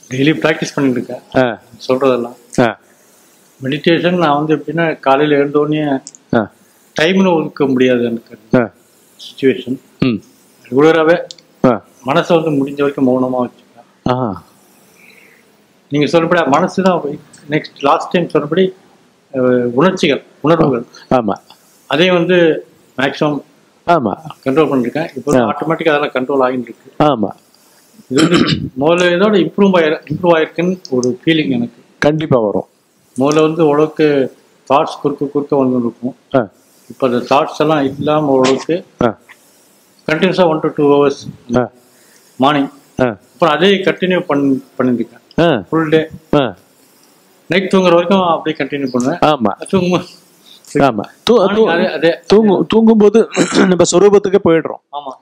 Daily practice பண்ணிட்டு இருக்கேன் ஆ சொல்றதெல்லாம் ஆ மெடிடேஷன் நான் வந்து எப்படின்னா காலையில் எழுந்தோடனே ஆ டைம்னு ஒதுக்க முடியாது எனக்கு ஆ சுச்சுவேஷன் ம் ரெகுலராகவே ஆ மனசை வந்து முடிஞ்ச வரைக்கும் மௌனமாக வச்சுப்பேன் ஆ நீங்கள் சொல்றபடி மனசு தான் நெக்ஸ்ட் லாஸ்ட் டைம் சொன்னபடி அஹ், உணர்ச்சிகள் உணர்வுகள் ஆமா அதே வந்து மேக்ஸிமம் ஆமா கண்ட்ரோல் பண்ணிருக்கேன் இப்போ ஆட்டோமேட்டிக்காக அதெல்லாம் கண்ட்ரோல் ஆகிட்டு இருக்கு ஆமா இது வந்து முதல்ல இதோட இம்ப்ரூவ் ஆகி இம்ப்ரூவ் ஆயிருக்குன்னு ஒரு ஃபீலிங் எனக்கு கண்டிப்பா வரும் முதல்ல வந்து ஓரளவுக்கு தாட்ஸ் குறுக்க குறுக்க வந்து இருக்கும் ஆ இப்போ அந்த தாட்ஸ் எல்லாம் இல்லாமல் ஓரளவுக்கு ஆ கண்டினியூஸாக one to two hours uh morning uh அப்புறம் அதே கண்டினியூ பண்ணி பண்ணிருக்கேன் ஆ ஃபுல் டே ஆ நைட் தூங்குற வரைக்கும் அப்படியே கண்டினியூ பண்ணுவேன் ஆமா தூங்கும் ஆமா தூ- தூ- அதே அதே தூங்கும் தூங்கும்போது நம்ம சொரூபத்துக்கு போயிடுறோம் ஆமாம்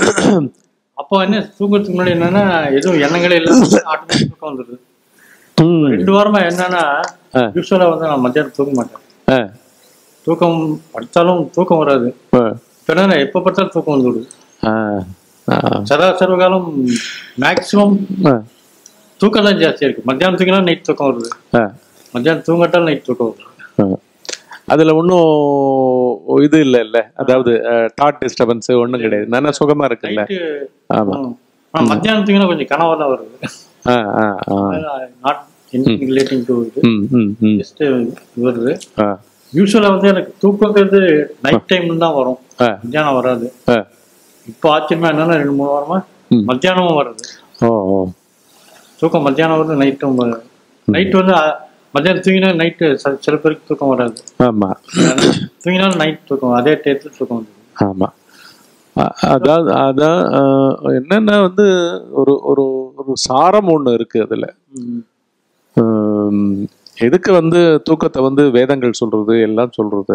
அப்போ என்ன தூங்குறதுக்கு முன்னாடி என்னன்னா எதுவும் எண்ணங்களே இல்லாம ஆட்டோமேட்டிக் தூக்கம் வந்துடுது ம். ரெண்டு வாரமா என்னன்னா ஆ. யூஸ்வலாக வந்து நான் மத்தியானம் தூங்க மாட்டேன் ஆ, தூக்கம் படுத்தாலும் தூக்கம் வராது ஆ, இப்போ என்ன எப்போ பார்த்தாலும் தூக்கம் வந்துடுது ஆ, ஆ, சதா சர்வகாலம் மேக்ஸிமம் ஆ, தூக்கம் தான் ஜாஸ்தியா இருக்கு மத்தியானம் தூங்கினா நைட் தூக்கம் வருது ஆ, மத்தியானம் தூங்கட்டாலும் நைட் தூக்கம் வருது ஆ. அதுல ஒன்றும் இது இல்லை இல்ல அதாவது தாட் டிஸ்டர்பன்ஸ் ஒன்றும் கிடையாது நல்லா சுகமா இருக்குல்ல நைட்டு ஆமா ஆனால் மத்தியானம் தூங்கினா கொஞ்சம் கனவா தான் வருது uh uh uh not relating to இது ம் ம் ம் ஜஸ்ட் வருது ஆ யூஸ்வலாக வந்து எனக்கு தூக்கங்கிறது நைட் டைம்ல தான் வரும் ஆ மத்தியானம் வராது ஆ இப்போ ஆச்சரியமா என்னன்னா ரெண்டு மூணு வாரமா ம். மத்தியானமும் வருது ஓ ஓ தூக்கம் மத்தியானம் வருது நைட்டும் வருது நைட் வந்து அ, மத்தியானம் தூங்கினா நைட்டு சில பேருக்கு தூக்கம் வராது ஆமா தூங்கினாலும் நைட் தூக்கம் அதே டயத்தில் தூக்கம் வருது ஆமா அ- அதாவது அதான் அஹ், என்னன்னா வந்து ஒரு ஒரு ஒரு சாரம் ஒண்ணு இருக்கு அதுல ம். ஹம், எதுக்கு வந்து தூக்கத்தை வந்து வேதங்கள் சொல்றது எல்லாம் சொல்றது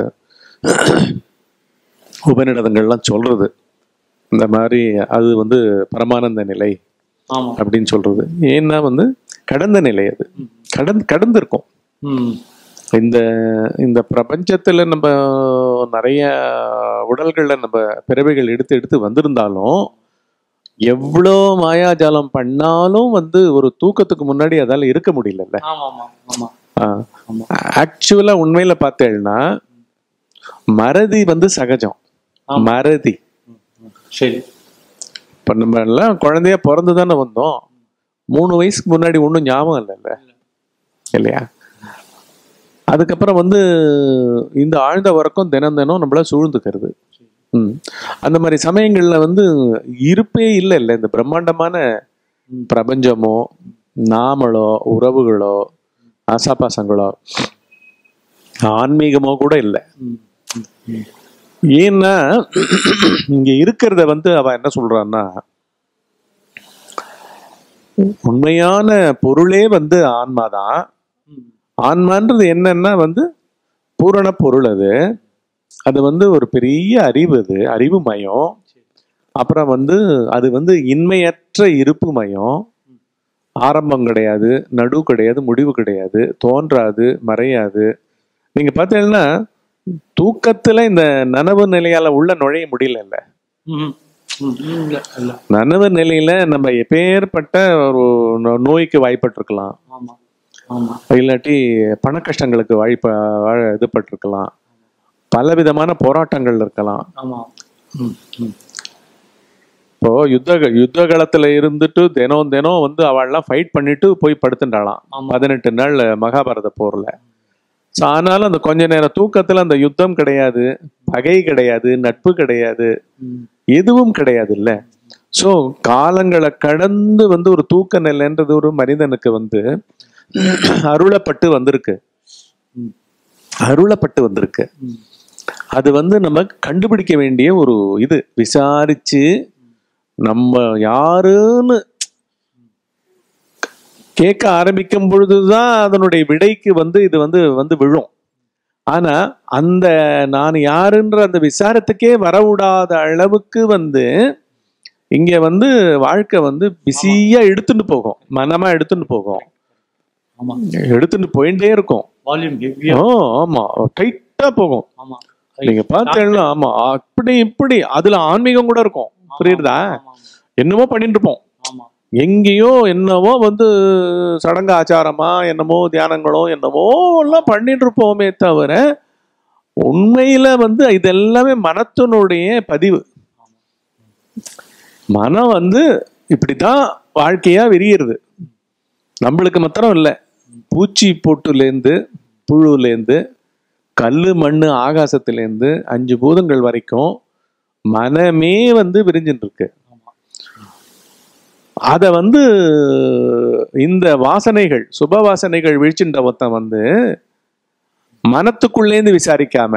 உபநிடதங்கள்லாம் சொல்றது இந்த மாதிரி அது வந்து பரமானந்த நிலை ஆமா அப்படின்னு சொல்றது ஏன்னா வந்து கடந்த நிலை அது கடந்து கடந்திருக்கும் ம் இந்த இந்த பிரபஞ்சத்துல நம்ம நிறைய உடல்கள்ல நம்ம பிறவைகள் எடுத்து எடுத்து வந்திருந்தாலும் எவ்வளோ மாயாஜாலம் பண்ணாலும் வந்து ஒரு தூக்கத்துக்கு முன்னாடி அதால இருக்க முடியலல்ல ஆமா ஆமா ஆமா ஆமா ஆக்சுவலா உண்மையில பார்த்தேன்னா மறதி வந்து சகஜம் ஆமா. மறதி ம், ம். சரி இப்ப நம்ம எல்லாம் குழந்தையா பிறந்து தானே வந்தோம் மூணு வயசுக்கு முன்னாடி ஒன்றும் ஞாபகம் இல்லைல்ல இல்லையா அதுக்கப்புறம் வந்து இந்த ஆழ்ந்த உறக்கம் தினம் தினம் நம்மள சூழ்ந்துக்கிறது ம். அந்த மாதிரி சமயங்கள்ல வந்து இருப்பே இல்லை இல்லை இந்த பிரம்மாண்டமான ம். பிரபஞ்சமோ நாமளோ உறவுகளோ ஆசாபாசங்களோ ஆன்மீகமோ கூட இல்லை ம் ம், ம். ஏன்னா இங்க இருக்கிறத வந்து அவ என்ன சொல்றான்னா உண்மையான பொருளே வந்து ஆன்மாதான் ம். ஆன்மான்றது என்னன்னா வந்து பூரண பொருள் அது அது வந்து ஒரு பெரிய அறிவு அது அறிவு மயம் அப்புறம் வந்து அது வந்து இன்மையற்ற இருப்பு மயம் ஆரம்பம் கிடையாது நடு கிடையாது முடிவு கிடையாது தோன்றாது மறையாது நீங்க பார்த்தீங்கன்னா தூக்கத்துல இந்த நனவு நிலையால உள்ள நுழைய முடியல இல்ல ம் ம் ம் இல்ல இல்ல நனவு நிலையில நம்ம எப்பேற்பட்ட ஒரு நோ- நோய்க்கு வாய்ப்பட்டிருக்கலாம் ஆமா ஆமா இல்லாட்டி பண கஷ்டங்களுக்கு வாய்ப்ப வாழ- இது பட்டிருக்கலாம் பலவிதமான போராட்டங்கள் இருக்கலாம் ஆமா ம் ம் இப்போ யுத்த யுத்த காலத்துல இருந்துட்டு தினம் தினம் வந்து அவள்லாம் ஃபைட் பண்ணிட்டு போய் படுத்துட்டாளாம் ஆமா. பதினெட்டு நாள் மகாபாரத போர்ல ஸோ ஆனாலும் அந்த கொஞ்ச நேரம் தூக்கத்துல அந்த யுத்தம் கிடையாது பகை கிடையாது நட்பு கிடையாது ம் எதுவும் கிடையாது இல்ல ஸோ காலங்களை கடந்து வந்து ஒரு தூக்க நிலைன்றது ஒரு மனிதனுக்கு வந்து அருளப்பட்டு வந்திருக்கு ம். அருளப்பட்டு வந்திருக்கு ம் அது வந்து நம்ம கண்டுபிடிக்க வேண்டிய ஒரு இது விசாரிச்சு நம்ம யாருன்னு கேட்க ஆரம்பிக்கும் பொழுதுதான் அதனுடைய விடைக்கு வந்து இது வந்து வந்து விழும் ஆனா அந்த நான் யாருன்ற அந்த விசாரத்துக்கே வரவிடாத அளவுக்கு வந்து இங்க வந்து வாழ்க்கை வந்து பிஸியா எடுத்துட்டு போகும் மனமா எடுத்துட்டு போகும் ஆமா எடுத்துட்டு போயிட்டே இருக்கும் வால்யூம் ஹெவியா ஓ ஆமா டைட்டா போகும் ஆமா நீங்க பார்த்தீங்கன்னா ஆமா அப்படி இப்படி அதுல ஆன்மீகம் கூட இருக்கும் புரியுதா ஆமா என்னமோ பண்ணிட்டு இருப்போம் ஆமா எங்கேயோ என்னவோ வந்து சடங்கு ஆச்சாரமா என்னமோ தியானங்களோ என்னமோ எல்லாம் பண்ணிட்டு இருப்போமே தவிர உண்மையில வந்து இதெல்லாமே மனத்தினுடைய பதிவு மனம் வந்து இப்படித்தான் வாழ்க்கையா விரியிறது நம்மளுக்கு மாத்திரம் இல்லை பூச்சி பொட்டுலேருந்து புழுலேருந்து கல் மண் ஆகாசத்துலேருந்து அஞ்சு பூதங்கள் வரைக்கும் மனமே வந்து விரிஞ்சுட்டு இருக்கு ஆமா அத வந்து இந்த வாசனைகள் சுப வாசனைகள் வீழ்ச்சின்ற ஒருத்தன் வந்து மனத்துக்குள்ளேந்து விசாரிக்காம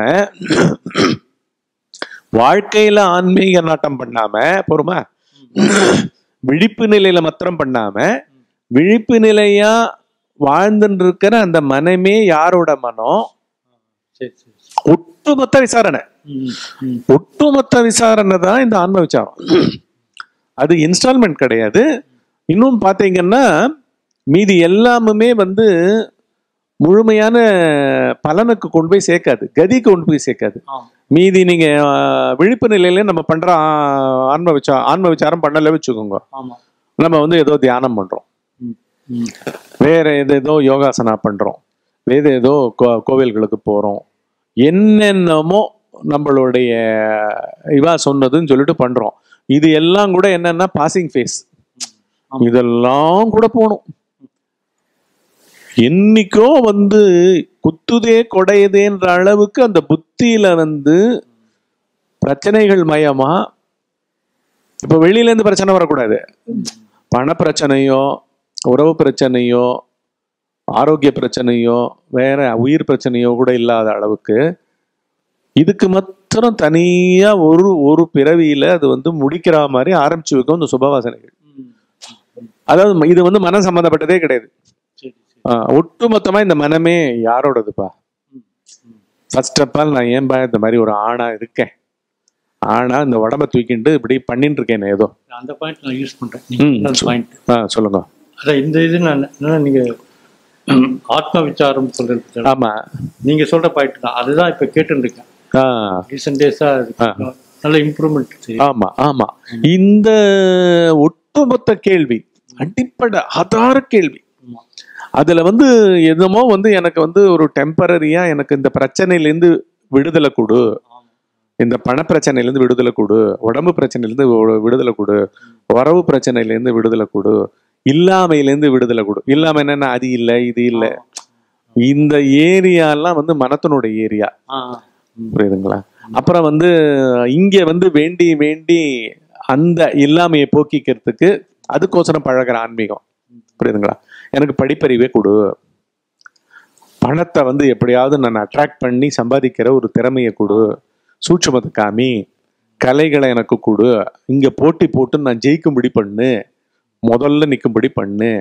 வாழ்க்கையில ஆன்மீக நாட்டம் பண்ணாம பொறுமா விழிப்பு நிலையில மாத்திரம் பண்ணாம விழிப்பு நிலையா வாழ்ந்துட்டு இருக்கிற அந்த மனமே யாரோட மனம் சரி சரி ஒட்டுமொத்த விசாரணை ம், ம். ஒட்டுமொத்த விசாரணை தான் இந்த ஆன்ம விசாரம் அது இன்ஸ்டால்மெண்ட் கிடையாது இன்னும் பார்த்தீங்கன்னா மீதி எல்லாமுமே வந்து முழுமையான பலனுக்கு கொண்டு போய் சேர்க்காது கதிக்கு கொண்டு போய் சேர்க்காது ஆமா மீதி நீங்க ஆஹ், விழிப்பு நிலையில நம்ம பண்ற ஆஹ், ஆன்ம விசா ஆன்ம விசாரம் பண்ணல வச்சுக்கோங்க ஆமா நம்ம வந்து ஏதோ தியானம் பண்றோம் ம், ம். வேற எது ஏதோ யோகாசனா பண்றோம் வேற ஏதோ கோ- கோவில்களுக்கு போறோம் என்னென்னமோ நம்மளுடைய இவா சொன்னதுன்னு சொல்லிட்டு பண்றோம் இது எல்லாம் கூட என்னன்னா பாசிங் ஃபேஸ் ஆமா. இதெல்லாம் கூட போகணும் என்னைக்கோ வந்து குத்துதே கொடையுதேன்ற அளவுக்கு அந்த புத்தியில வந்து பிரச்சனைகள் மயமா இப்ப வெளியில இருந்து பிரச்சனை வரக்கூடாது பண பிரச்சனையோ உறவு பிரச்சனையோ ஆரோக்கிய பிரச்சனையோ வேற உயிர் பிரச்சனையோ கூட இல்லாத அளவுக்கு இதுக்கு மாத்திரம் தனியா ஒரு ஒரு பிறவியில அது வந்து முடிக்கிற மாதிரி ஆரம்பிச்சு வைக்கும் இந்த சுபவாசனைகள் ம். அதாவது ம- இது வந்து மனம் சம்பந்தப்பட்டதே கிடையாது சரி சரி ஆஹ், ஒட்டுமொத்தமா இந்த மனமே யாரோடதுப்பா ம், ம். ஃபர்ஸ்ட் ஆஃப் ஆல் நான் ஏன்பா இந்த மாதிரி ஒரு ஆணா இருக்கேன் ஆனா இந்த உடம்ப தூக்கிட்டு இப்படி பண்ணிட்டு இருக்கேன் ஏதோ அந்த பாயிண்ட் நான் யூஸ் பண்றேன் ம், இன்னொரு பாயிண்ட் ஆ சொல்லுங்க அதான் இந்த இது நான் என்னன்னா நீங்க ஆத்ம விசாரம் சொல்றது ஆமா நீங்க சொல்ற பாயிண்ட் தான் அதுதான் இப்ப கேட்டுட்டு இருக்கேன் ஆ ரீசெண்ட் டேஸா நல்ல இம்ப்ரூவ்மெண்ட் தெரியும் ஆமா ஆமா இந்த ஒட்டுமொத்த கேள்வி அடிப்படை ஆதார கேள்வி ஆமா. அதுல வந்து என்னமோ வந்து எனக்கு வந்து ஒரு டெம்பரரியா எனக்கு இந்த பிரச்சனையிலேருந்து விடுதலை கொடு ஆமா. இந்த பண பிரச்சனையிலேருந்து விடுதலை கொடு உடம்பு பிரச்சனையிலேருந்து வி- விடுதலை கொடு உறவு பிரச்சனையிலேருந்து விடுதலை கொடு இல்லாமையிலேருந்து விடுதலை கொடு இல்லாம என்னன்னா அது இல்லை இது இல்லை இந்த ஏரியாலாம் வந்து மனத்தினுடைய ஏரியா ஆ, ம். புரியுதுங்களா அப்புறம் வந்து இங்க வந்து வேண்டி வேண்டி அந்த இல்லாமையை போக்கிக்கிறதுக்கு அதுக்கோசரம் பழகுற ஆன்மீகம் புரியுதுங்களா எனக்கு படிப்பறிவே கொடு பணத்தை வந்து எப்படியாவது நான் அட்ராக்ட் பண்ணி சம்பாதிக்கிற ஒரு திறமையை கொடு சூட்சுமத்தை காமி கலைகளை எனக்கு கொடு இங்க போட்டி போட்டு நான் ஜெயிக்கும்படி பண்ணு முதல்ல நிற்கும்படி பண்ணு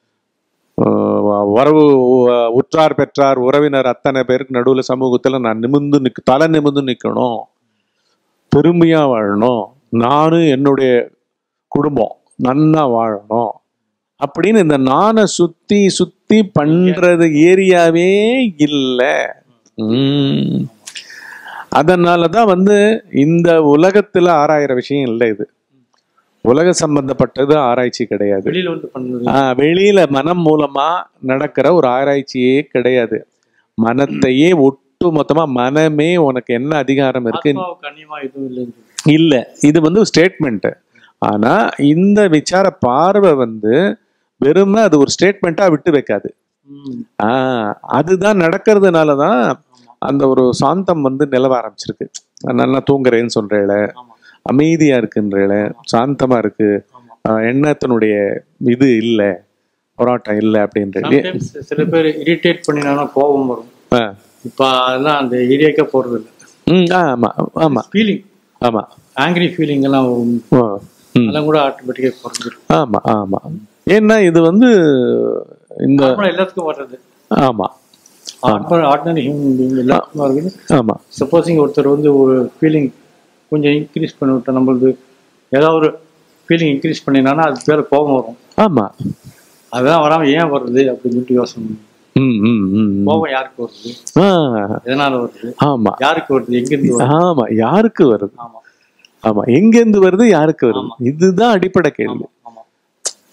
ஆஹ் வரவு உ- உற்றார் பெற்றார் உறவினர் அத்தனை பேருக்கு நடுவுல சமூகத்துல நான் நிமிர்ந்து நிக்க தலை நிமிர்ந்து நிக்கணும் பெருமையா வாழணும் நானும் என்னுடைய குடும்பம் நன்னா வாழணும் அப்படின்னு இந்த நானை சுத்தி சுத்தி பண்றது ஏரியாவே இல்லை உம் அதனாலதான் வந்து இந்த உலகத்துல ஆராயிற விஷயம் இல்லை இது உலக சம்பந்தப்பட்டது ஆராய்ச்சி கிடையாது வெளியில வந்து பண்ணது ஆஹ் வெளியில மனம் மூலமா நடக்கிற ஒரு ஆராய்ச்சியே கிடையாது மனத்தையே ஒட்டு மொத்தமா மனமே உனக்கு என்ன அதிகாரம் இருக்கு ஆத்மாவுக்கு அந்நியமா எதுவும் இல்லைன்னு சொல்லி. இல்ல இது வந்து ஸ்டேட்மெண்ட் ஆனா இந்த விசார பார்வை வந்து வெறுமை அது ஒரு ஸ்டேட்மெண்ட்டா விட்டு வைக்காது ம். ஆஹ் அதுதான் நடக்கிறதுனாலதான் ஆமா அந்த ஒரு சாந்தம் வந்து நிலவ ஆரம்பிச்சிருக்கு நான் நல்லா தூங்குறேன்னு சொல்றேல ஆமா அமைதியா இருக்குன்றேல சாந்தமா இருக்கு ஆமா ஆஹ் எண்ணத்தினுடைய இது இல்ல போராட்டம் இல்ல அப்படின்றது சம்டைம்ஸ் சில பேர் இரிட்டேட் பண்ணினாலும் கோபம் வரும் ஆ. இப்ப அதெல்லாம் அந்த ஏரியாக்கே போறது இல்லை ம் ஆமா ஆமா ஃபீலிங் ஆமா ஆங்கிரி ஃபீலிங் எல்லாம் வரும். ஆ, ம், அதெல்லாம் கூட ஆட்டோமேட்டிக்காக குறைஞ்சிரும் ஆமா ஆமா ஏன்னா இது வந்து இந்த நார்மலா எல்லாத்துக்கும் வர்றது ஆமா ஆர்டினரி ஹியூமன் பீங் எல்லாத்துக்கும் வருது ஆமா சப்போஸிங் ஒருத்தர் வந்து ஒரு ஃபீலிங் கொஞ்சம் இன்க்ரீஸ் பண்ணி விட்டா நம்மளுக்கு ஏதாவது ஒரு ஃபீலிங் இன்க்ரீஸ் பண்ணினானா அது பேர் கோபம் வரும் ஆமா அதெல்லாம் வராம ஏன் வருது அப்படின்னு சொல்லிட்டு யோசனை பண்ணணும். ம் ம் ம் ம். கோபம் யாருக்கு வருது ஆ, எதனால வருது ஆமா யாருக்கு வருது எங்கிருந்து வருது ஆமா யாருக்கு வருது ஆமா ஆமா எங்க இருந்து வருது யாருக்கு வருது ஆமா. இதுதான் அடிப்படை கேள்வி ஆமா ஆமா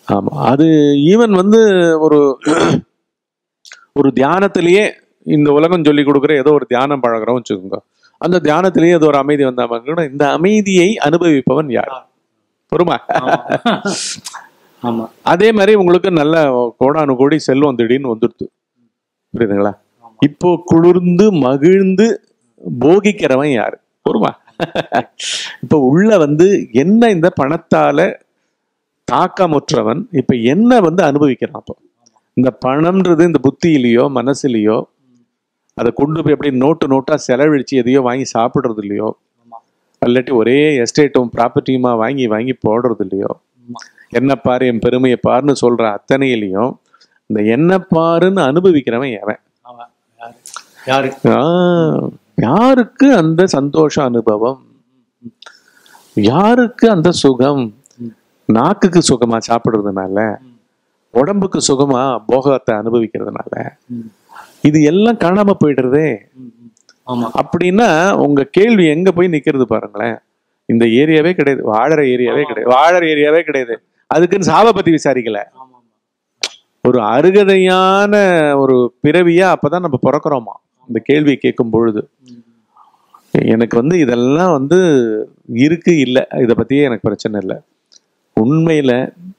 ஆமா அது ஈவன் வந்து ஒரு ஒரு தியானத்திலேயே இந்த உலகம் சொல்லி கொடுக்குற ஏதோ ஒரு தியானம் பழகுறோம் வச்சுக்கோங்க அந்த தியானத்திலேயே ஏதோ ஒரு அமைதி வந்தா கூட இந்த அமைதியை அனுபவிப்பவன் யார் பொறுமா ஆமா. ஆமா அதே மாதிரி உங்களுக்கு நல்ல கோடானு கோடி செல்வம் திடீர்னு வந்துடுது புரியுதுங்களா ஆமா. இப்போ குளிர்ந்து மகிழ்ந்து போகிக்கிறவன் யாரு பொறுமா இப்போ உள்ள வந்து என்ன இந்த பணத்தால தாக்கமுற்றவன் இப்ப என்ன வந்து அனுபவிக்கிறான் அப்போ இந்த பணம்ன்றது இந்த புத்தியிலையோ மனசுலயோ அதை கொண்டு போய் எப்படி நோட்டு நோட்டா செலவழிச்சு எதையோ வாங்கி சாப்பிடுறது இல்லையோ ஆமா இல்லாட்டி ஒரே எஸ்டேட்டும் ப்ராப்பர்ட்டியுமா வாங்கி வாங்கி போடுறது இல்லையோ ஆமா என்ன பாரு என் பெருமையை பாருன்னு சொல்ற அத்தனையிலையும் இந்த என்ன பாருன்னு அனுபவிக்கிறவன் எவன் ஆமா யாரு யாருக்கு ஆ, யாருக்கு அந்த சந்தோஷ அனுபவம் யாருக்கு அந்த சுகம் ம். நாக்குக்கு சுகமா சாப்பிடுறதுனால ம். உடம்புக்கு சுகமா போகத்தை அனுபவிக்கிறதுனால ம். இது எல்லாம் காணாம போயிடுறதே ம், ம். ஆமா அப்படின்னா உங்க கேள்வி எங்க போய் நிக்கிறது பாருங்களேன் இந்த ஏரியாவே கிடையாது வாழற ஏரியாவே ஆமா. கிடையாது வாழற ஏரியாவே கிடையாது அதுக்குன்னு சாவை பத்தி விசாரிக்கல ஆமா ஆமா ஒரு அருகதையான ஒரு பிறவியா அப்பதான் நம்ம பிறக்கிறோமா இந்த கேள்வியை கேட்கும் பொழுது ம், எனக்கு வந்து இதெல்லாம் வந்து இருக்கு இல்லை இதை பத்தியே எனக்கு பிரச்சனை இல்லை உண்மையில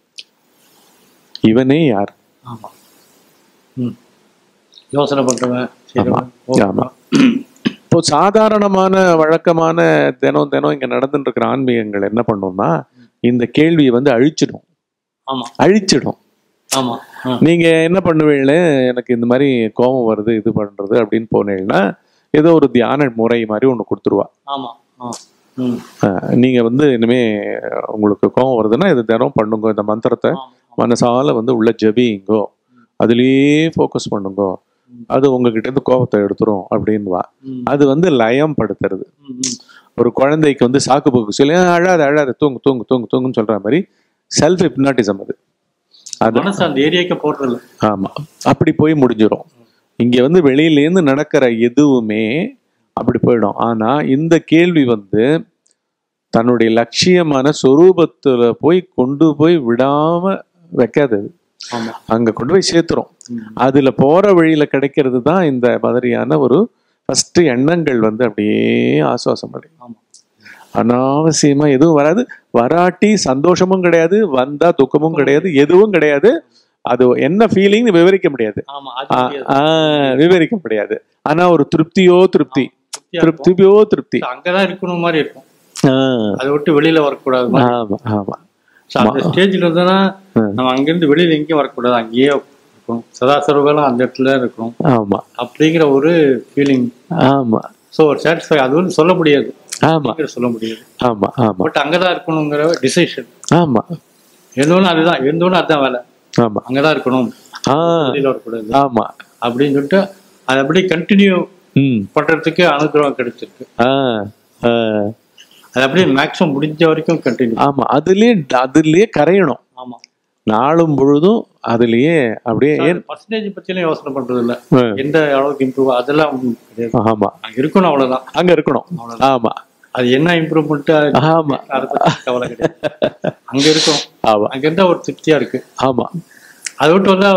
இவனே யார் ஆமா ம் யோசனை பண்றவன் செய்றவன், ஆமா. இப்போ சாதாரணமான வழக்கமான தினம் தினம் இங்க நடந்துட்டு இருக்கிற ஆன்மீகங்கள் என்ன பண்ணும்னா இந்த கேள்வியை வந்து அழிச்சிடும் ஆமா அழிச்சிடும் ஆமா ஆ, நீங்க என்ன பண்ணுவீங்களே எனக்கு இந்த மாதிரி கோபம் வருது இது பண்றது அப்படின்னு போனீங்கன்னா ஏதோ ஒரு தியான முறை மாதிரி ஒன்று கொடுத்துருவா ஆமா ஆ, ம், அஹ் நீங்க வந்து இனிமே உங்களுக்கு கோபம் வருதுன்னா இது தினம் பண்ணுங்க இந்த மந்திரத்தை ஆமா, மனசால வந்து உள்ள ஜபிங்கோ அதுலயே ஃபோக்கஸ் பண்ணுங்கோ அது உங்ககிட்ட இருந்து கோபத்தை எடுத்துரும் அப்படின்வா ம், அது வந்து லயம் படுத்துறது ம், ம். ஒரு குழந்தைக்கு வந்து சாக்கு போக்கு சொல்லி "ஆ, அழாத அழாத தூங்கு தூங்கு தூங்கு தூங்குன்னு சொல்ற மாதிரி செல்ஃப் ஹிப்னாட்டிசம் அது அது மனசு அந்த ஏரியாக்கு போறது இல்ல ஆமா அப்படி போய் முடிஞ்சிடும் இங்க வந்து வெளியிலேருந்து நடக்கிற எதுவுமே அப்படி போயிடும் ஆனா இந்த கேள்வி வந்து தன்னுடைய லட்சியமான சொரூபத்துல போய் கொண்டு போய் விடாம வைக்காது அது. ஆமா அங்க கொண்டு போய் சேர்த்துரும் ம், அதுல போற வழியில கிடைக்கிறது தான் இந்த மாதிரியான ஒரு ஃபர்ஸ்ட் எண்ணங்கள் வந்து அப்படியே ஆசுவாசம் அடையும் ஆமா அனாவசியமா எதுவும் வராது வராட்டி சந்தோஷமும் கிடையாது வந்தா துக்கமும் கிடையாது எதுவும் கிடையாது அது என்ன ஃபீலிங் விவரிக்க முடியாது ஆமா ஆ, அது தெரியாது. ஆ, விவரிக்க முடியாது ஆனா ஒரு திருப்தியோ திருப்தி திருப்தியா இருக்கும். திருப்தியோ திருப்தி அங்கதான் இருக்கணும் மாதிரி இருக்கும் ஆ, அதை விட்டு வெளியில வரக்கூடாது மாதிரி. ஆமா ஆமா So, அந்த ஸ்டேஜ்ல இருந்தோம்னா ம். நம்ம அங்கிருந்து வெளியில எங்கேயும் வரக்கூடாது அங்கேயே இருக்கணும் சதா சர்வகாலம் அந்த இடத்துல இருக்கணும் ஆமா அப்படிங்கிற ஒரு ஃபீலிங் ஆமா ஸோ ஒரு சாட்டிஸ்ஃபை அது வந்து சொல்ல முடியாது ஆமா அப்படிங்கிற சொல்ல முடியாது ஆமா ஆமா பட் அங்கதான் இருக்கணுங்கிற டிசிஷன் ஆமா இருந்தோன்னு அதுதான் இருந்தோன்னு அதுதான் வேலை ஆமா அங்கதான் இருக்கணும் ஆ வெளியில வரக்கூடாது ஆமா அப்படின்னு சொல்லிட்டு அதை அப்படியே கண்டினியூ ம் பண்றதுக்கு அனுகிரகம் கிடைச்சிருக்கு ஆ ஆ. அது அப்படியே மேக்ஸிமம் முடிஞ்ச வரைக்கும் கண்டினியூ ஆமா அதுலயே அதுலயே கரையணும் ஆமா நாளும் பொழுதும் அதுலயே அப்படியே ஏன் பர்சன்டேஜ் பத்தியெல்லாம் யோசனை பண்றது இல்ல ஆ, எந்த அளவுக்கு இம்ப்ரூவ் அதெல்லாம் ஒண்ணும் கிடையாது ஆமா அங்க இருக்கணும் அவ்வளவுதான் அங்க இருக்கணும் அவ்வளவுதான் ஆமா அது என்ன இம்ப்ரூவ்மெண்ட் ஆமா அதை பத்தி கவலை கிடையாது அங்க இருக்கும் ஆமா அங்க இருந்தா ஒரு திருப்தியா இருக்கு ஆமா அதை விட்டு வந்தா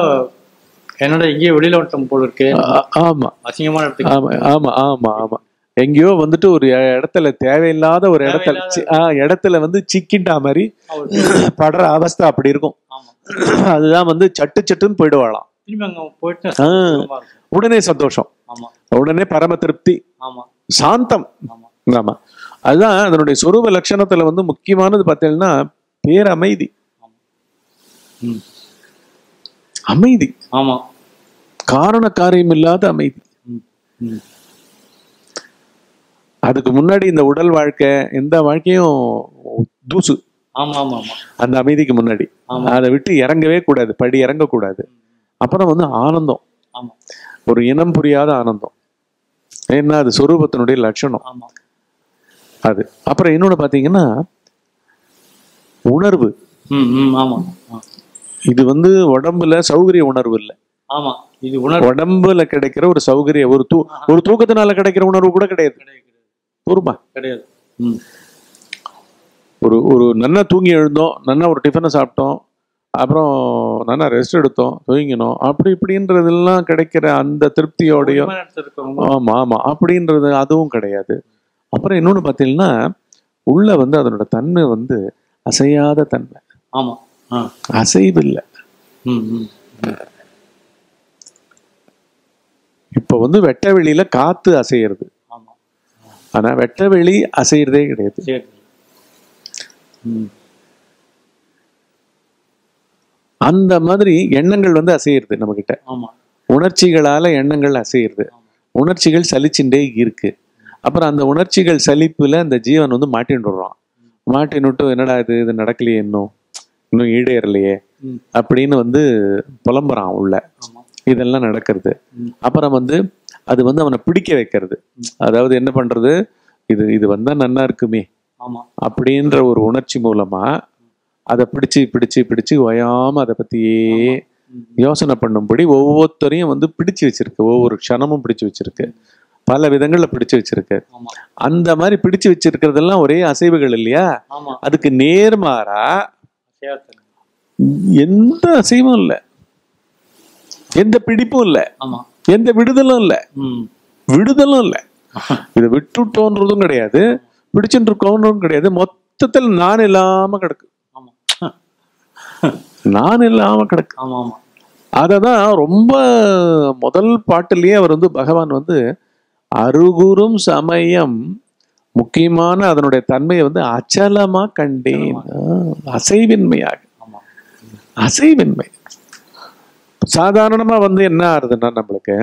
என்னோட இங்கேயே வெளியில வந்துட்டோம் போல இருக்கு ஆ- ஆமா அசிங்கமான இடத்துக்கு ஆமா ஆமா ஆமா ஆமா எங்கேயோ வந்துட்டு ஒரு இடத்துல தேவையில்லாத ஒரு இடத்துல சி- ஆ, இடத்துல வந்து சிக்கிட்டா மாதிரி அவர் படுற அவஸ்தை அப்படி இருக்கும் ஆமா அதுதான் வந்து சட்டு சட்டுன்னு போயிடுவாளாம் திரும்பி அங்க போயிட்டு ஆ. சுகமா இருக்கும். உடனே சந்தோஷம் ஆமா உடனே பரம திருப்தி ஆமா சாந்தம் ஆமா ஆமா அதுதான் அதனுடைய சொரூப லட்சணத்துல வந்து முக்கியமானது பார்த்தீங்கன்னா பேரமைதி ம். அமைதி ஆமா காரண காரியம் இல்லாத அமைதி ம். ம். அதுக்கு முன்னாடி இந்த உடல் வாழ்க்கை எந்த வாழ்க்கையும் தூசு ஆமா ஆமா ஆமா அந்த அமைதிக்கு முன்னாடி ஆமா. அதை விட்டு இறங்கவே கூடாது படி இறங்கக்கூடாது அப்புறம் வந்து ஆனந்தம் ஆமா ஒரு இனம் புரியாத ஆனந்தம் ஏன்னா அது சொரூபத்தினுடைய லட்சணம் ஆமா அது அப்புறம் இன்னொன்னு பாத்தீங்கன்னா உணர்வு ம் ம் ஆமா ஆ. இது வந்து உடம்புல சௌகரிய உணர்வு இல்லை ஆமா இது உணர்வு உடம்புல கிடைக்கிற ஒரு சௌகரிய ஒரு தூ ஒரு தூக்கத்தினால கிடைக்கிற உணர்வு கூட கிடையாது கிடையாது பொறுமா கிடையாது ம் ஒரு ஒரு நன்னா தூங்கி எழுந்தோம் நன்னா ஒரு டிஃபனை சாப்பிட்டோம் அப்புறம் நல்லா ரெஸ்ட் எடுத்தோம் தூங்கினோம் அப்படி இப்படின்றதெல்லாம் கிடைக்கிற அந்த திருப்தியோடையும் உண்மை நேரத்துல இருக்கவங்க ஆமா ஆமா அப்படின்றது அதுவும் கிடையாது அப்புறம் இன்னொன்னு பார்த்தீங்கன்னா உள்ள வந்து அதனோட தன்மை வந்து அசையாத தன்மை ஆமா ஆ அசைவு இல்லை ம் ம் இப்போ வந்து வெட்ட வெளியில காத்து அசையிறது ஆமா ஆனா வெட்ட வெளி அசைறதே கிடையாது சரி ம் அந்த மாதிரி எண்ணங்கள் வந்து அசையிறது நம்ம கிட்ட ஆமா உணர்ச்சிகளால எண்ணங்கள் அசையிறது உணர்ச்சிகள் சலிச்சுட்டே இருக்கு அப்புறம் அந்த உணர்ச்சிகள் சலிப்புல அந்த ஜீவன் வந்து மாட்டின்னு விடுறான் மாட்டின்னுட்டு என்னடா இது இது நடக்கலையே இன்னும் இன்னும் ஈடேறலையே ம் அப்படின்னு வந்து புலம்புறான் உள்ள ஆமா இதெல்லாம் நடக்கிறது ம். அப்புறம் வந்து அது வந்து அவனை பிடிக்க வைக்கிறது அதாவது என்ன பண்றது இது இது வந்தா நன்னா இருக்குமே ஆமா அப்படின்ற ஒரு உணர்ச்சி மூலமா அதை பிடிச்சு பிடிச்சு பிடிச்சு ஓயாம அதை பத்தியே ம் யோசனை பண்ணும்படி ஒவ்வொருத்தரையும் வந்து பிடிச்சு வச்சிருக்கு ஒவ்வொரு க்ஷணமும் பிடிச்சு வச்சிருக்கு பல விதங்கள்ல பிடிச்சு வச்சிருக்கு ஆமா அந்த மாதிரி பிடிச்சு வச்சிருக்கிறதெல்லாம் ஒரே அசைவுகள் இல்லையா ஆமா அதுக்கு நேர்மாறா சேவத்தன் எந்த அசைவும் இல்லை எந்த பிடிப்பும் இல்லை ஆமா எந்த விடுதலும் இல்லை ம் விடுதலும் இல்லை இதை விட்டுட்டோன்றதும் கிடையாது பிடிச்சுட்டு இருக்கோன்றதும் கிடையாது மொத்தத்தில் நான் இல்லாம கிடக்கு ஆமா நான் இல்லாம கிடக்கு ஆமா ஆமா அததான் ரொம்ப முதல் பாட்டுலயே அவர் வந்து பகவான் வந்து அருகுறும் சமயம் முக்கியமான அதனுடைய தன்மையை வந்து அச்சலமா கண்டேன் ஆ, அசைவின்மையாக ஆமா அசைவின்மை சாதாரணமா வந்து என்ன ஆறுதுன்னா நம்மளுக்கு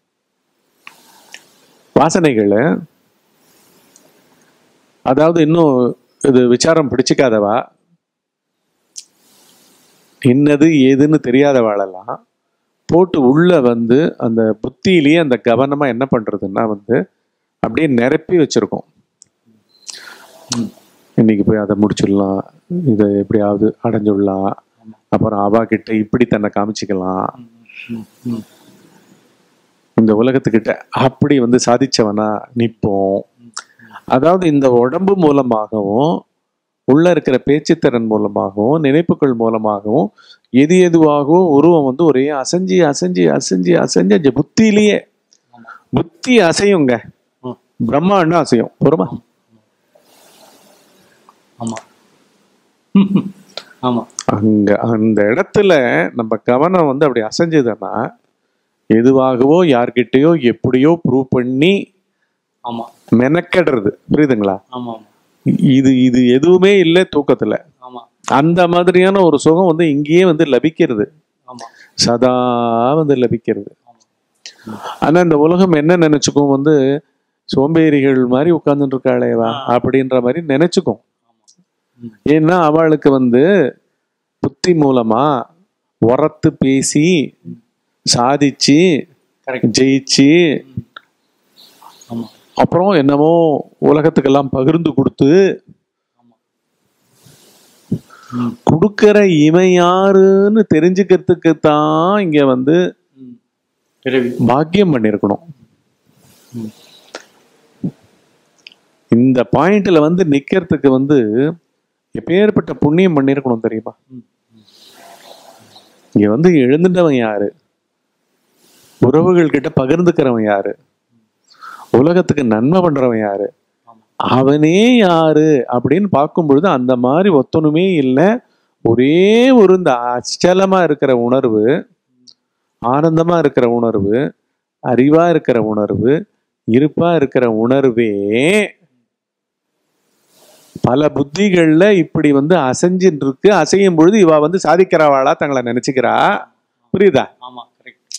வாசனைகள் அதாவது இன்னும் இது விசாரம் பிடிச்சிக்காதவா இன்னது ஏதுன்னு தெரியாதவாளெல்லாம் போட்டு உள்ள வந்து அந்த புத்தியிலேயே அந்த கவனமா என்ன பண்றதுன்னா வந்து அப்படியே நிரப்பி வச்சிருக்கோம் ம். இன்னைக்கு போய் அதை முடிச்சிடலாம் இதை எப்படியாவது அடைஞ்சுடலாம் அப்புறம் அவா கிட்ட இப்படி தன்னை காமிச்சிக்கலாம் ம் ம் இந்த உலகத்துக்கிட்ட அப்படி வந்து சாதிச்சவனா நிப்போம் அதாவது இந்த உடம்பு மூலமாகவும் உள்ள இருக்கிற பேச்சுத்திறன் மூலமாகவும் நினைப்புகள் மூலமாகவும் எது எதுவாகவும் உருவம் வந்து ஒரே அசைஞ்சு அசைஞ்சு அசைஞ்சு அசைஞ்சு அந்த புத்தியிலேயே ஆமா புத்தி அசையுங்க ம் பிரம்மாண்டம் அசையும் பொறுமா ஆமா ஆமா அங்க அந்த இடத்துல நம்ம கவனம் வந்து அப்படி அசைஞ்சதுன்னா எதுவாகவோ யார்கிட்டயோ எப்படியோ ப்ரூவ் பண்ணி ஆமா மெனக்கெடுறது புரியுதுங்களா ஆமா ஆமா இது இது எதுவுமே இல்லை தூக்கத்துல ஆமா அந்த மாதிரியான ஒரு சுகம் வந்து இங்கேயே வந்து லபிக்கிறது ஆமா சதா வந்து லபிக்கிறது ஆமா ஆனா இந்த உலகம் என்ன நினைச்சுக்கும் வந்து சோம்பேறிகள் மாதிரி உட்கார்ந்துட்டு இருக்காளேவா அப்படின்ற மாதிரி நினைச்சுக்கும் ம். ஏன்னா அவளுக்கு வந்து புத்தி மூலமா உரத்து பேசி சாதிச்சு கரெக்ட் ஜெயிச்சு ஆமா அப்புறம் என்னமோ உலகத்துக்கெல்லாம் பகிர்ந்து கொடுத்து ஆமா ம் கொடுக்கிற இவன் யாருன்னு தெரிஞ்சுக்கிறதுக்கு தான் இங்க வந்து ம் பிறவி பாக்கியம் பண்ணியிருக்கணும் ம் இந்த பாயிண்ட்ல வந்து நிக்கிறதுக்கு வந்து எப்பேற்பட்ட புண்ணியம் பண்ணியிருக்கணும் தெரியுமா ம் இங்க வந்து எழுந்துட்டவன் யாரு உறவுகள் கிட்ட பகிர்ந்துக்கிறவன் யாரு உலகத்துக்கு நன்மை பண்றவன் யாரு ஆமா அவனே யாரு அப்படின்னு பார்க்கும் பொழுது அந்த மாதிரி ஒத்தனுமே இல்லை ஒரே ஒரு இந்த அச்சலமா இருக்கிற உணர்வு ஆனந்தமா இருக்கிற உணர்வு அறிவா இருக்கிற உணர்வு இருப்பா இருக்கிற உணர்வே பல புத்திகள்ல இப்படி வந்து அசைஞ்சின்னு இருக்கு அசையும் பொழுது இவ வந்து சாதிக்கிறவாளா தங்களை நினைச்சுக்கிறா புரியுதா ஆமா கரெக்ட்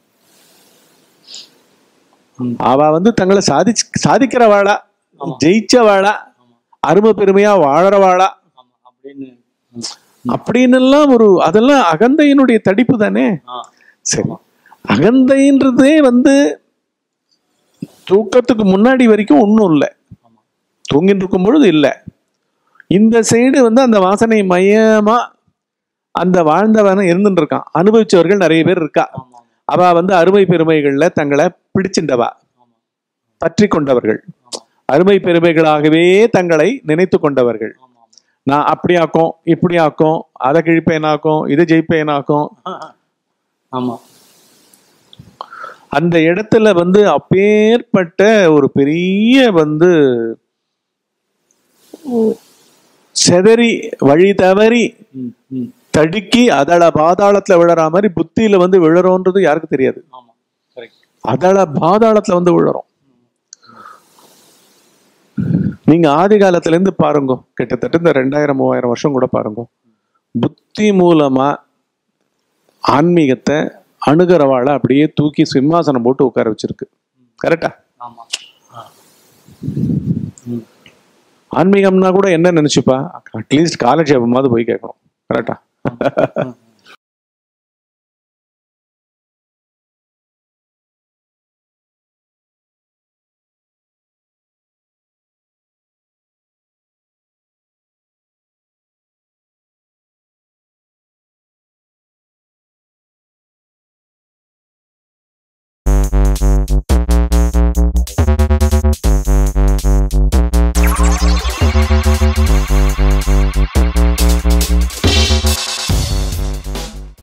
ம் அவ வந்து தங்களை சாதிச்சு சாதிக்கிறவாளா ஆமா. ஜெயிச்சவாளா ஆமா அருமை பெருமையா வாழறவாளா ஆமா அப்படின்னு ம். அப்படின்னு எல்லாம் ஒரு அதெல்லாம் அகந்தையினுடைய தடிப்பு தானே ஆ சரி அகந்தைன்றதே வந்து தூக்கத்துக்கு முன்னாடி வரைக்கும் ஒன்றும் இல்லை ஆமா தூங்கிட்டு இருக்கும் பொழுது இல்லை இந்த சைடு வந்து அந்த வாசனை மையமா அந்த வாழ்ந்தவன இருந்துட்டு இருக்கான் அனுபவிச்சவர்கள் நிறைய பேர் இருக்கா ஆமா ஆமா அவ வந்து அருமை பெருமைகள்ல தங்களை பிடிச்சின்றவா ஆமா பற்றி கொண்டவர்கள் ஆமா அருமை பெருமைகளாகவே தங்களை நினைத்து கொண்டவர்கள் ஆமா நான் அப்படி ஆக்கும் இப்படி ஆக்கும் அதை கிழிப்பேனாக்கும் இதை ஜெயிப்பேனாக்கும் ஆமா அந்த இடத்துல வந்து அப்பேற்பட்ட ஒரு பெரிய வந்து செதறி வழி தவறி ம் ம் தடுக்கி அதள பாதாளத்துல விழற மாதிரி புத்தியில வந்து விழறோன்றது யாருக்கு தெரியாது ஆமா கரெக்ட் அதள பாதாளத்துல வந்து விழறோம் நீங்க ஆதி காலத்துல இருந்து பாருங்க கிட்டத்தட்ட இந்த ரெண்டாயிரம் மூவாயிரம் வருஷம் கூட பாருங்க புத்தி மூலமா ஆன்மீகத்தை அணுகிறவாளை அப்படியே தூக்கி சிம்மாசனம் போட்டு உட்கார வச்சிருக்கு கரெக்டா ஆமா ஆன்மீகம்னா கூட என்ன நினைச்சுப்பா அட்லீஸ்ட் காலட்சேபமாவது போய் கேட்கணும் கரெக்டா ம்,